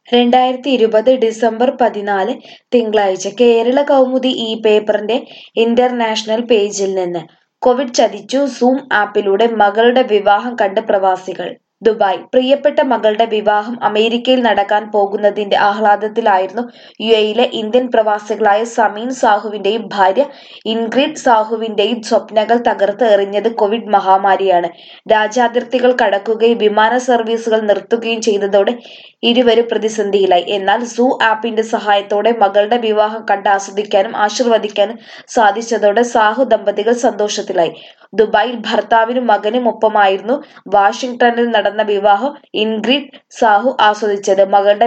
രണ്ടായിരത്തി ഇരുപത് ഡിസംബർ പതിനാല് തിങ്കളാഴ്ച കേരള കൗമുദി ഈ പേപ്പറിന്റെ ഇന്റർനാഷണൽ പേജിൽ നിന്ന് കോവിഡ് ചതിച്ചു സൂം ആപ്പിലൂടെ മകളുടെ വിവാഹം കണ്ട് പ്രവാസികൾ ദുബായ് പ്രിയപ്പെട്ട മകളുടെ വിവാഹം അമേരിക്കയിൽ നടക്കാൻ പോകുന്നതിന്റെ ആഹ്ലാദത്തിലായിരുന്നു യു എയിലെ ഇന്ത്യൻ പ്രവാസികളായ സമീൻ സാഹുവിന്റെയും ഭാര്യ ഇൻഗ്രിഡ് സാഹുവിന്റെയും സ്വപ്നങ്ങൾ തകർത്ത് എറിഞ്ഞത് കോവിഡ് മഹാമാരിയാണ് രാജ്യാതിർത്തികൾ കടക്കുകയും വിമാന സർവീസുകൾ നിർത്തുകയും ചെയ്തതോടെ ഇരുവരും പ്രതിസന്ധിയിലായി എന്നാൽ സൂ ആപ്പിന്റെ സഹായത്തോടെ മകളുടെ വിവാഹം കണ്ട് ആസ്വദിക്കാനും ആശീർവദിക്കാനും സാധിച്ചതോടെ സാഹു ദമ്പതികൾ സന്തോഷത്തിലായി ദുബായിൽ ഭർത്താവിനും മകനും ഒപ്പമായിരുന്നു വാഷിംഗ്ടണിൽ നടന്ന വിവാഹം ഇൻഗ്രിഡ് സാഹു ആസ്വദിച്ചത് മകളുടെ